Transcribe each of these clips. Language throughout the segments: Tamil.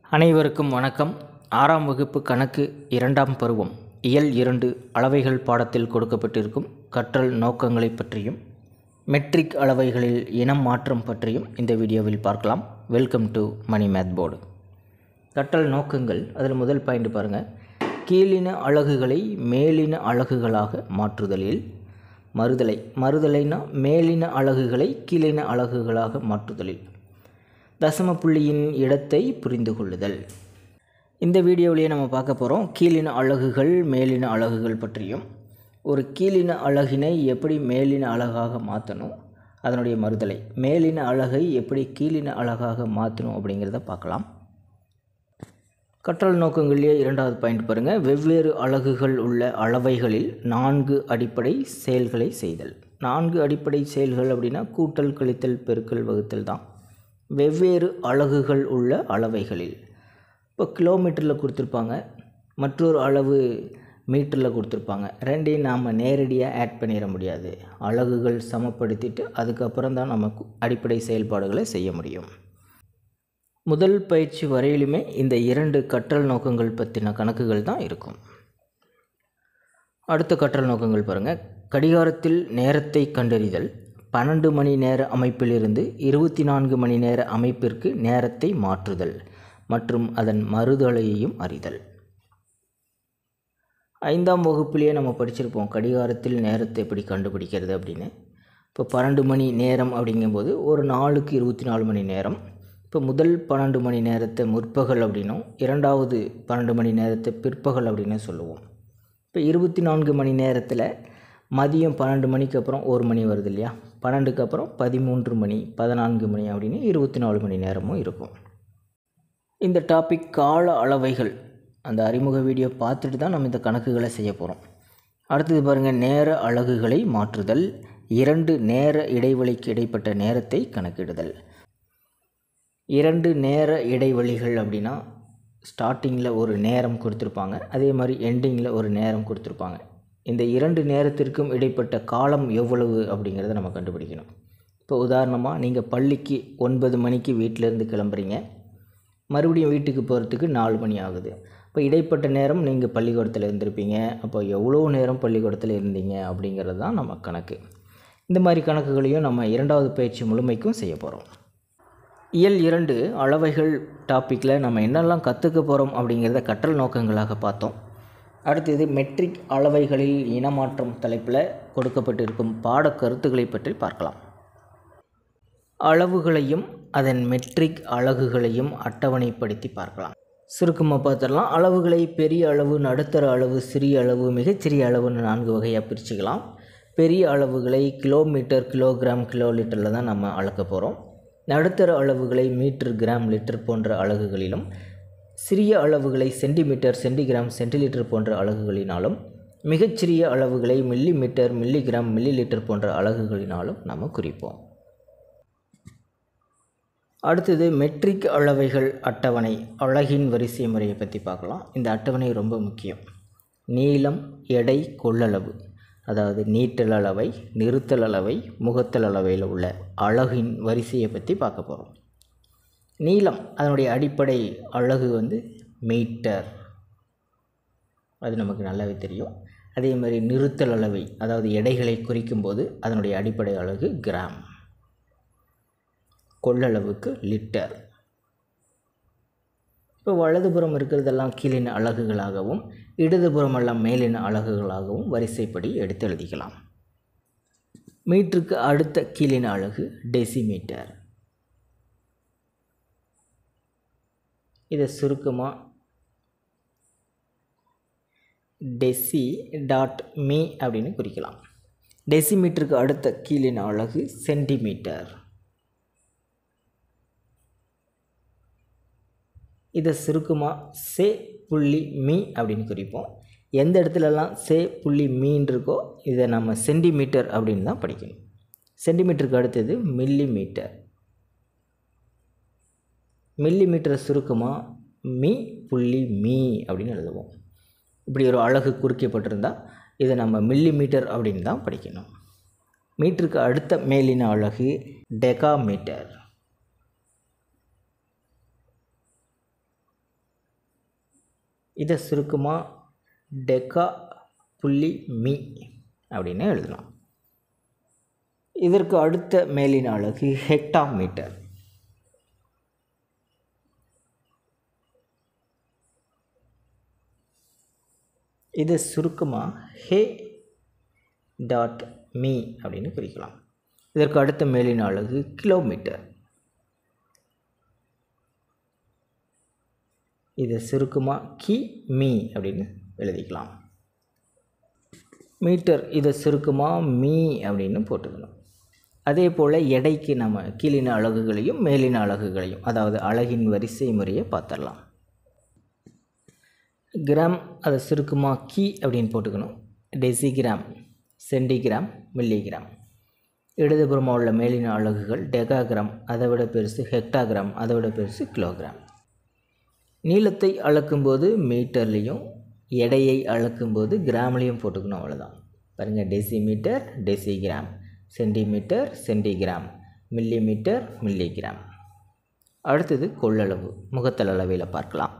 அனைவருக்கும் வணக்கம் ஆறாம் வகுப்பு கணக்கு இரண்டாம் பருவம் இயல் இரண்டு அளவைகள் பாடத்தில் கொடுக்கப்பட்டிருக்கும் கற்றல் நோக்கங்களை பற்றியும் மெட்ரிக் அளவைகளில் இனம் மாற்றம் பற்றியும் இந்த வீடியோவில் பார்க்கலாம் welcome to Mani math board கற்றல் நோக்கங்கள் அதில் முதல் பாயிண்ட் பாருங்கள் கீழின அலகுகளை மேலின அலகுகளாக மாற்றுதலில் மறுதலை மறுதலைனா மேலின அலகுகளை கீழின அலகுகளாக மாற்றுதலில் தசம புள்ளியின் இடத்தை புரிந்து கொள்ளுதல் இந்த வீடியோவிலேயே நம்ம பார்க்க போகிறோம் கீழின அலகுகள் மேலின அலகுகள் பற்றியும் ஒரு கீழின அலகினை எப்படி மேலின அலகாக மாற்றணும் அதனுடைய மறுதலை மேலின அலகை எப்படி கீழின அலகாக மாற்றணும் அப்படிங்கிறத பார்க்கலாம் கற்றல் நோக்கங்களிலே இரண்டாவது பாயிண்ட் பாருங்கள் வெவ்வேறு அலகுகள் உள்ள அளவைகளில் நான்கு அடிப்படை செயல்களை செய்தல் நான்கு அடிப்படை செயல்கள் அப்படின்னா கூட்டல் கழித்தல் பெருக்கல் வகுத்தல் தான் வெவ்வேறு அலகுகள் உள்ள அளவைகளில் இப்போ கிலோமீட்டரில் கொடுத்துருப்பாங்க மற்றொரு அளவு மீட்டரில் கொடுத்துருப்பாங்க ரெண்டையும் நாம் நேரடியாக ஆட் பண்ணிட முடியாது அலகுகள் சமப்படுத்திட்டு அதுக்கப்புறம் தான் நம்ம கு- அடிப்படை செயல்பாடுகளை செய்ய முடியும் முதல் பயிற்சி வரையிலுமே இந்த இரண்டு கற்றல் நோக்கங்கள் பற்றின கணக்குகள் தான் இருக்கும் அடுத்த கற்றல் நோக்கங்கள் பாருங்கள் கடிகாரத்தில் நேரத்தை கண்டறிதல் பன்னெண்டு மணி நேர அமைப்பிலிருந்து இருபத்தி நான்கு மணி நேர அமைப்பிற்கு நேரத்தை மாற்றுதல் மற்றும் அதன் மறுதலையையும் அறிதல் ஐந்தாம் வகுப்பிலேயே நம்ம படிச்சிருப்போம் கடிகாரத்தில் நேரத்தை எப்படி கண்டுபிடிக்கிறது அப்படின்னு இப்போ பன்னெண்டு மணி நேரம் அப்படிங்கும்போது ஒரு நாளுக்கு இருபத்தி நாலு மணி நேரம் இப்போ முதல் பன்னெண்டு மணி நேரத்தை முற்பகல் அப்படின்னும் இரண்டாவது பன்னெண்டு மணி நேரத்தை பிற்பகல் அப்படின்னு சொல்லுவோம் இப்போ இருபத்தி நான்கு மணி நேரத்தில் மதியம் பன்னெண்டு மணிக்கு அப்புறம் ஒரு மணி வருது இல்லையா பன்னெண்டுக்கு அப்புறம் பதிமூன்று மணி பதினான்கு மணி அப்படின்னு இருபத்தி நாலு மணி நேரமும் இருக்கும் இந்த டாபிக் கால அளவைகள் அந்த அறிமுக வீடியோ பார்த்துட்டு தான் நம்ம இந்த கணக்குகளை செய்ய போகிறோம் அடுத்தது பாருங்கள் நேர அலகுகளை மாற்றுதல் இரண்டு நேர இடைவெளிக்கு இடைப்பட்ட நேரத்தை கணக்கிடுதல் இரண்டு நேர இடைவெளிகள் அப்படின்னா ஸ்டார்டிங்கில் ஒரு நேரம் கொடுத்துருப்பாங்க அதே மாதிரி எண்டிங்கில் ஒரு நேரம் கொடுத்துருப்பாங்க இந்த இரண்டு நேரத்திற்கும் இடைப்பட்ட காலம் எவ்வளவு அப்படிங்கிறத நம்ம கண்டுபிடிக்கணும் இப்போ உதாரணமாக நீங்கள் பள்ளிக்கு ஒன்பது மணிக்கு வீட்டிலேருந்து கிளம்புறீங்க மறுபடியும் வீட்டுக்கு போகிறதுக்கு நாலு மணி ஆகுது இப்போ இடைப்பட்ட நேரம் நீங்கள் பள்ளிக்கூடத்தில் இருந்திருப்பீங்க அப்போ எவ்வளோ நேரம் பள்ளிக்கூடத்தில் இருந்தீங்க அப்படிங்கிறது தான் நம்ம கணக்கு இந்த மாதிரி கணக்குகளையும் நம்ம இரண்டாவது பயிற்சி முழுமைக்கும் செய்ய போகிறோம் இயல் இரண்டு அளவைகள் டாப்பிக்கில் நம்ம என்னெல்லாம் கற்றுக்க போகிறோம் அப்படிங்கிறத கற்றல் நோக்கங்களாக பார்த்தோம் அடுத்தது மெட்ரிக் அளவைகளில் இனமாற்றம் தலைப்பில் கொடுக்கப்பட்டிருக்கும் பாடக் கருத்துக்களை பற்றி பார்க்கலாம் அளவுகளையும் அதன் மெட்ரிக் அலகுகளையும் அட்டவணைப்படுத்தி பார்க்கலாம் சுருக்கமாக பார்த்துடலாம் அளவுகளை பெரிய அளவு நடுத்தர அளவு சிறிய அளவு மிகச்சிறிய அளவுன்னு நான்கு வகையாக பிரிச்சுக்கலாம் பெரிய அளவுகளை கிலோமீட்டர் கிலோகிராம் கிலோ லிட்டரில் தான் நம்ம அளக்க போகிறோம் நடுத்தர அளவுகளை மீட்டர் கிராம் லிட்டர் போன்ற அலகுகளிலும் சிறிய அளவுகளை சென்டிமீட்டர் சென்டிகிராம் சென்டிலிட்டர் போன்ற அலகுகளினாலும் மிகச்சிறிய அளவுகளை millimetre milligram millilitre போன்ற அலகுகளினாலும் நம்ம குறிப்போம் அடுத்தது மெட்ரிக் அளவைகள் அட்டவணை அழகின் வரிசை முறையை பற்றி பார்க்கலாம் இந்த அட்டவணை ரொம்ப முக்கியம் நீளம் எடை கொள்ளளவு அதாவது நீட்டல் அளவை நிறுத்தல் அளவை முகத்தல் அளவையில் உள்ள அழகின் வரிசையை பற்றி பார்க்க போகிறோம் நீளம் அதனுடைய அடிப்படை அழகு வந்து மீட்டர் அது நமக்கு நல்லாவே தெரியும் அதே மாதிரி நிறுத்தல் அளவை அதாவது எடைகளை குறிக்கும்போது அதனுடைய அடிப்படை அலகு கிராம் கொள்ளளவுக்கு லிட்டர் இப்போ வலதுபுறம் இருக்கிறதெல்லாம் கீழின அலகுகளாகவும் இடதுபுறம் எல்லாம் மேலின அலகுகளாகவும் வரிசைப்படி எடுத்து எழுதிக்கலாம் மீட்டருக்கு அடுத்த கீழின அலகு டெசிமீட்டர் இதை சுருக்கமாக டெசி டாட் மீ அப்படின்னு குறிக்கலாம் டெசிமீட்டருக்கு அடுத்த கீழின அலகு சென்டிமீட்டர் இதை சுருக்கமாக சே புள்ளி மீ அப்படின்னு குறிப்போம் எந்த இடத்துலலாம் சே புள்ளி மீன் இருக்கோ இதை நம்ம சென்டிமீட்டர் அப்படின்னு தான் படிக்கணும் சென்டிமீட்டருக்கு அடுத்தது மில்லி மீட்டர் மில்லி மீட்டரை சுருக்கமாக மீ புள்ளி மீ அப்படின்னு எழுதுவோம் இப்படி ஒரு அழகு குறிக்கப்பட்டிருந்தால் இதை நம்ம மில்லி மீட்டர் அப்படின்னு தான் படிக்கணும் மீட்டருக்கு அடுத்த மேலின அழகு டெகா மீட்டர் இதை சுருக்கமாக டெக்கா புள்ளி மீ அப்படின்னு எழுதலாம் இதற்கு அடுத்த மேலின அலகு ஹெக்டா மீட்டர் இதை சுருக்கமாக ஹே டாட் மீ அப்படின்னு குறிக்கலாம் இதற்கு அடுத்த மேலின அலகு கிலோமீட்டர் இதை சுருக்கமாக கி மீ அப்படின்னு எழுதிக்கலாம் மீட்டர் இதை சுருக்கமாக மீ அப்படின்னு போட்டுக்கணும் அதே போல் எடைக்கு நம்ம கீழின அலகுகளையும் மேலின அலகுகளையும் அதாவது அலகின் வரிசை முறையை பார்த்துடலாம் கிராம் அதை சுருக்கமாக கி அப்படின்னு போட்டுக்கணும் டெசிகிராம் சென்டிகிராம் மில்லிகிராம் இடதுபுறமாக உள்ள மேலின அலகுகள் டெகாகிராம் அதை விட பெருசு ஹெக்டாகிராம் அதை விட பெருசு கிலோகிராம் நீளத்தை அளக்கும்போது மீட்டர்லேயும் எடையை அளக்கும்போது கிராம்லேயும் போட்டுக்கணும் அவ்வளோதான் பாருங்கள் decimetre decigram centimetre centigram millimetre milligram அடுத்தது கொள்ளளவு முகத்தல் அளவில் பார்க்கலாம்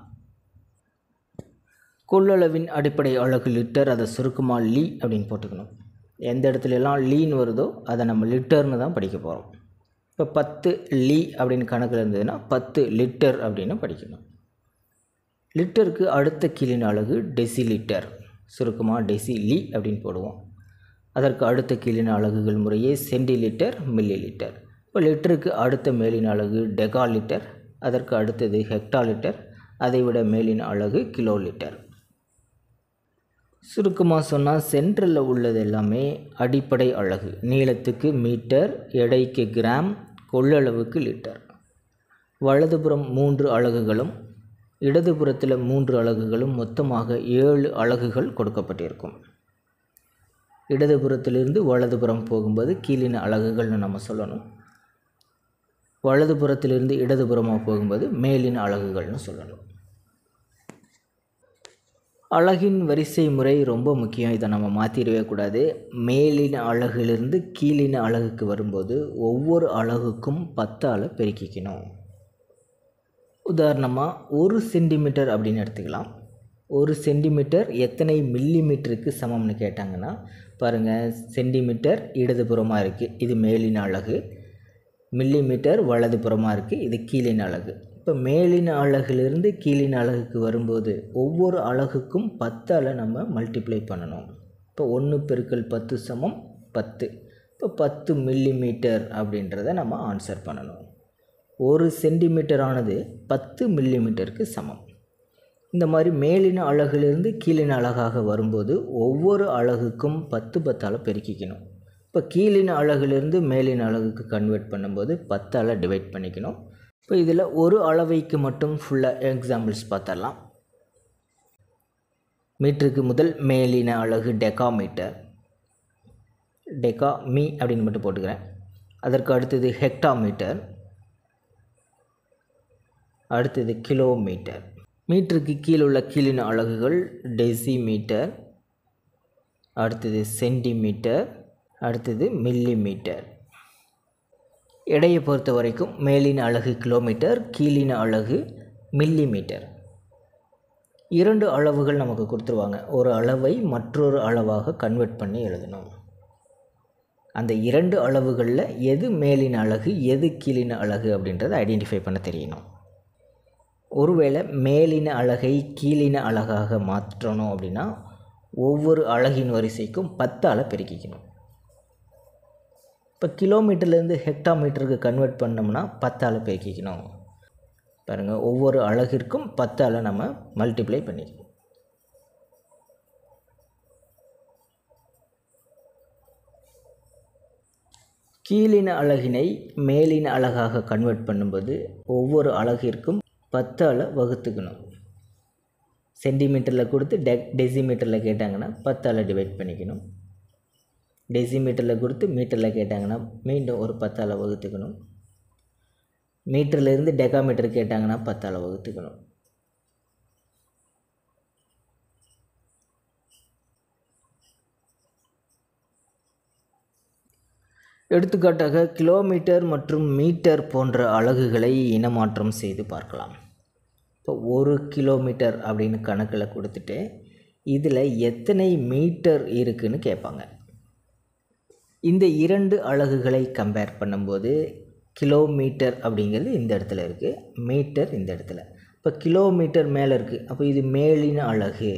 கொள்ளளவின் அடிப்படை அழகு லிட்டர் அதை சுருக்கமாக லீ அப்படின்னு போட்டுக்கணும் எந்த இடத்துல எல்லாம் லீன்னு வருதோ அதை நம்ம லிட்டர்னு தான் படிக்க போகிறோம் இப்போ பத்து லீ அப்படின்னு கணக்கில் இருந்ததுன்னா பத்து லிட்டர் அப்படின்னு படிக்கணும் லிட்டருக்கு அடுத்த கீழின் அலகு டெசி லிட்டர் சுருக்கமாக டெசி லீ அப்படின்னு போடுவோம் அதற்கு அடுத்த கீழின் அலகுகள் முறையே சென்டி லிட்டர் மில்லி லிட்டர் இப்போ லிட்டருக்கு அடுத்த மேலின் அலகு டெகா லிட்டர் அதற்கு அடுத்தது ஹெக்டா லிட்டர் அதைவிட மேலின் அலகு கிலோ லிட்டர் சுருக்கமாக சொன்னால் சென்ட்ரலில் உள்ளது எல்லாமே அடிப்படை அலகு நீளத்துக்கு மீட்டர் எடைக்கு கிராம் கொள்ளளவுக்கு லிட்டர் வலதுபுறம் மூன்று அலகுகளும் இடதுபுறத்தில் மூன்று அலகுகளும் மொத்தமாக ஏழு அலகுகள் கொடுக்கப்பட்டிருக்கும் இடதுபுறத்திலிருந்து வலதுபுறம் போகும்போது கீழின அலகுகள்னு நம்ம சொல்லணும் வலதுபுறத்திலிருந்து இடதுபுறமாக போகும்போது மேலின அலகுகள்னு சொல்லணும் அழகின் வரிசை முறை ரொம்ப முக்கியம் இதை நம்ம மாற்றிடவே கூடாது மேலின அழகிலிருந்து கீழின அழகுக்கு வரும்போது ஒவ்வொரு அழகுக்கும் பத்தால் பெருக்கிக்கணும் உதாரணமாக ஒரு சென்டிமீட்டர் அப்படின்னு எடுத்துக்கலாம் ஒரு சென்டிமீட்டர் எத்தனை மில்லி மீட்டருக்கு சமம்னு கேட்டாங்கன்னா பாருங்கள் சென்டிமீட்டர் இடதுபுறமாக இருக்குது இது மேலின அழகு மில்லி மீட்டர் வலதுபுறமாக இருக்குது இது கீழின அழகு இப்போ மேலின அழகிலிருந்து கீழின அழகுக்கு வரும்போது ஒவ்வொரு அழகுக்கும் பத்தால் நம்ம மல்டிப்ளை பண்ணணும் இப்போ ஒன்று பெருக்கல் பத்து சமம் பத்து இப்போ பத்து மில்லி மீட்டர் அப்படின்றத நம்ம ஆன்சர் பண்ணணும் ஒரு சென்டிமீட்டரானது பத்து மில்லி மீட்டருக்கு சமம் இந்த மாதிரி மேலின அழகிலிருந்து கீழின அழகாக வரும்போது ஒவ்வொரு அழகுக்கும் பத்து பத்தால் பெருக்கிக்கணும் இப்போ கீழின அழகிலிருந்து மேலின அழகுக்கு கன்வெர்ட் பண்ணும்போது பத்தால் டிவைட் பண்ணிக்கணும் இப்போ இதில் ஒரு அளவைக்கு மட்டும் ஃபுல்லாக எக்ஸாம்பிள்ஸ் பார்த்தரலாம் மீட்டருக்கு முதல் மேலின அழகு டெக்கா மீட்டர் டெக்கா மீ அப்படின்னு மட்டும் போட்டுக்கிறேன் அதற்கு அடுத்தது ஹெக்டா மீட்டர் அடுத்தது கிலோமீட்டர் மீட்டருக்கு கீழே உள்ள கீழின அலகுகள் டெசிமீட்டர் அடுத்தது சென்டிமீட்டர் அடுத்தது மில்லி மீட்டர் எடையை பொறுத்த வரைக்கும் மேலின அலகு கிலோமீட்டர் கீழின அலகு மில்லி மீட்டர் இரண்டு அளவுகள் நமக்கு கொடுத்துருவாங்க ஒரு அளவை மற்றொரு அளவாக கன்வெர்ட் பண்ணி எழுதணும் அந்த இரண்டு அளவுகளில் எது மேலின அலகு எது கீழின அலகு அப்படின்றத ஐடென்டிஃபை பண்ண தெரியணும் ஒருவேளை மேலின அழகை கீழின அழகாக மாற்றணும் அப்படின்னா ஒவ்வொரு அழகின் வரிசைக்கும் பத்தால் பெருக்கிக்கணும் இப்போ கிலோமீட்டர்லேருந்து ஹெக்டா மீட்டருக்கு கன்வெர்ட் பண்ணோம்னா பத்தால் பெருக்கிக்கணும் பாருங்கள் ஒவ்வொரு அழகிற்கும் பத்தால் நம்ம மல்டிப்ளை பண்ணிக்கணும் கீழின அழகினை மேலின அழகாக கன்வெர்ட் பண்ணும்போது ஒவ்வொரு அழகிற்கும் பத்தால் வகுத்துக்கணும் சென்டிமீட்டரில் கொடுத்து டெ டெசிமீட்டரில் கேட்டாங்கன்னா பத்தால் டிவைட் பண்ணிக்கணும் டெசிமீட்டரில் கொடுத்து மீட்டரில் கேட்டாங்கன்னா மீண்டும் ஒரு பத்தால் வகுத்துக்கணும் மீட்டரில் இருந்து டெகாமீட்டர் கேட்டாங்கன்னா பத்தால் வகுத்துக்கணும் எடுத்துக்காட்டாக கிலோமீட்டர் மற்றும் மீட்டர் போன்ற அலகுகளை இனமாற்றம் செய்து பார்க்கலாம் இப்போ ஒரு கிலோமீட்டர் அப்படின்னு கணக்கில் கொடுத்துட்டு இதில் எத்தனை மீட்டர் இருக்குன்னு கேட்பாங்க இந்த இரண்டு அலகுகளை கம்பேர் பண்ணும்போது கிலோமீட்டர் அப்படிங்கிறது இந்த இடத்துல இருக்குது மீட்டர் இந்த இடத்துல இப்போ கிலோமீட்டர் மேலே இருக்குது அப்போ இது மேலின அலகு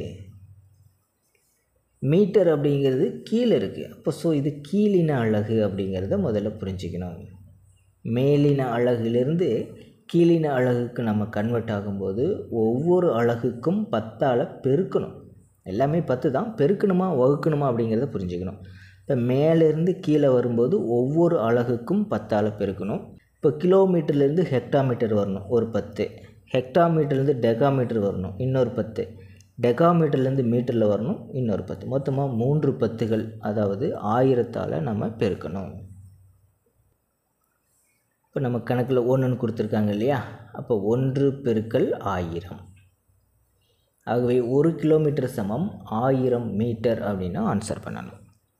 மீட்டர் அப்படிங்கிறது கீழே இருக்குது அப்போ ஸோ இது கீழின அலகு அப்படிங்கிறத முதல்ல புரிஞ்சுக்கணும் மேலின அலகிலிருந்து கீழின அலகுக்கு நம்ம கன்வெர்ட் ஆகும்போது ஒவ்வொரு அலகுக்கும் பத்தால் பெருக்கணும் எல்லாமே பத்து தான் பெருக்கணுமா வகுக்கணுமா அப்படிங்கிறத புரிஞ்சுக்கணும் இப்போ மேலேருந்து கீழே வரும்போது ஒவ்வொரு அலகுக்கும் பத்தால் பெருக்கணும் இப்போ கிலோமீட்டர்லேருந்து ஹெக்டாமீட்டர் வரணும் ஒரு பத்து ஹெக்டாமீட்டர்லேருந்து டெகாமீட்டர் வரணும் இன்னொரு பத்து டெகாமீட்டர்லேருந்து மீட்டரில் வரணும் இன்னொரு பத்து மொத்தமாக மூன்று பத்துகள் அதாவது ஆயிரத்தால் நம்ம பெருக்கணும் இப்போ நம்ம கணக்கில் ஒன்றுன்னு கொடுத்துருக்காங்க இல்லையா அப்போ ஒன்று பெருக்கல் ஆயிரம் ஆகவே ஒரு கிலோமீட்டர் சமம் ஆயிரம் மீட்டர் அப்படின்னு ஆன்சர் பண்ணணும்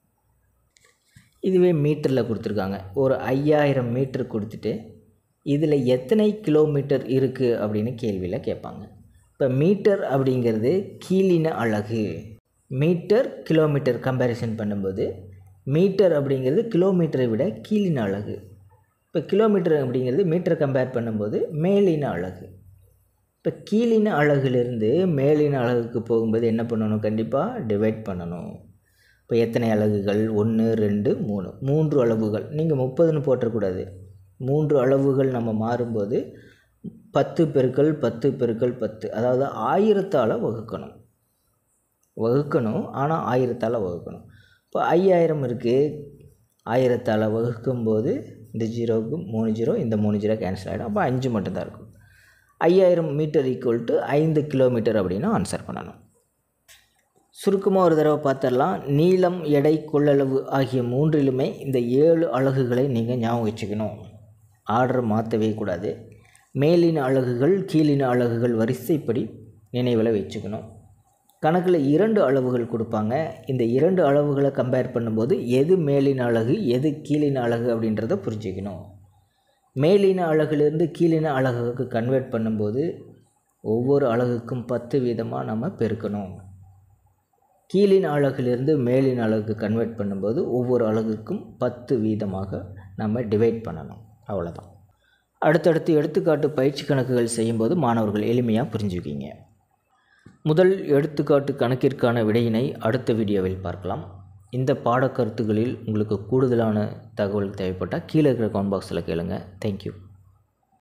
இதுவே மீட்டரில் கொடுத்துருக்காங்க ஒரு ஐயாயிரம் மீட்டர் கொடுத்துட்டு இதில் எத்தனை கிலோமீட்டர் இருக்குது அப்படின்னு கேள்வியில் கேட்பாங்க இப்போ மீட்டர் அப்படிங்கிறது கீழின அலகு மீட்டர் கிலோமீட்டர் கம்பேரிசன் பண்ணும்போது மீட்டர் அப்படிங்கிறது கிலோமீட்டரை விட கீழின அலகு இப்போ கிலோமீட்டர் அப்படிங்கிறது மீட்டர் கம்பேர் பண்ணும்போது மேலின அலகு இப்போ கீழின அலகுலேருந்து மேலின அலகுக்கு போகும்போது என்ன பண்ணணும் கண்டிப்பாக டிவைட் பண்ணணும் இப்போ எத்தனை அலகுகள் ஒன்று ரெண்டு மூணு மூன்று அளவுகள் நீங்கள் முப்பதுன்னு போட்டக்கூடாது மூன்று அளவுகள் நம்ம மாறும்போது பத்து பெருக்கள் பத்து பெருக்கள் பத்து அதாவது ஆயிரத்தால் வகுக்கணும் வகுக்கணும் ஆனால் ஆயிரத்தால் வகுக்கணும் இப்போ ஐயாயிரம் இருக்குது ஆயிரத்தால் வகுக்கும்போது இந்த ஜீரோவுக்கு மூணு ஜீரோ இந்த மூணு ஜீரோ கேன்சல் ஆகிடும் அப்போ அஞ்சு மட்டும்தான் இருக்கும் ஐயாயிரம் மீட்டர் ஈக்குவல் டு ஐந்து கிலோமீட்டர் அப்படின்னு ஆன்சர் பண்ணணும் சுருக்கமாக ஒரு தடவை பார்த்துடலாம் நீளம் எடை கொள்ளளவு ஆகிய மூன்றிலுமே இந்த ஏழு அலகுகளை நீங்கள் ஞாபகம் வச்சுக்கணும் ஆர்டர் மாற்றவே கூடாது மேலின அலகுகள் கீழின அலகுகள் வரிசைப்படி நினைவில் வச்சுக்கணும் கணக்கில் இரண்டு அளவுகள் கொடுப்பாங்க இந்த இரண்டு அளவுகளை கம்பேர் பண்ணும்போது எது மேலின அலகு எது கீழின அலகு அப்படின்றத புரிஞ்சுக்கணும் மேலின அலகுலேருந்து கீழின அலகுக்கு கன்வெர்ட் பண்ணும்போது ஒவ்வொரு அலகுக்கும் பத்து வீதமாக நம்ம பெருக்கணும் கீழின் அலகிலிருந்து மேலின் அலகுக்கு கன்வெர்ட் பண்ணும்போது ஒவ்வொரு அலகுக்கும் பத்து வீதமாக நம்ம டிவைட் பண்ணணும் அவ்வளோதான் அடுத்தடுத்து எடுத்துக்காட்டு பயிற்சி கணக்குகள் செய்யும்போது மாணவர்கள் எளிமையாக புரிஞ்சுக்கிங்க முதல் எடுத்துக்காட்டு கணக்கிற்கான விடையினை அடுத்த வீடியோவில் பார்க்கலாம் இந்த பாடக்கருத்துகளில் உங்களுக்கு கூடுதலான தகவல் தேவைப்பட்டால் கீழே இருக்கிற கமெண்ட் பாக்ஸில் கேளுங்க தேங்க்யூ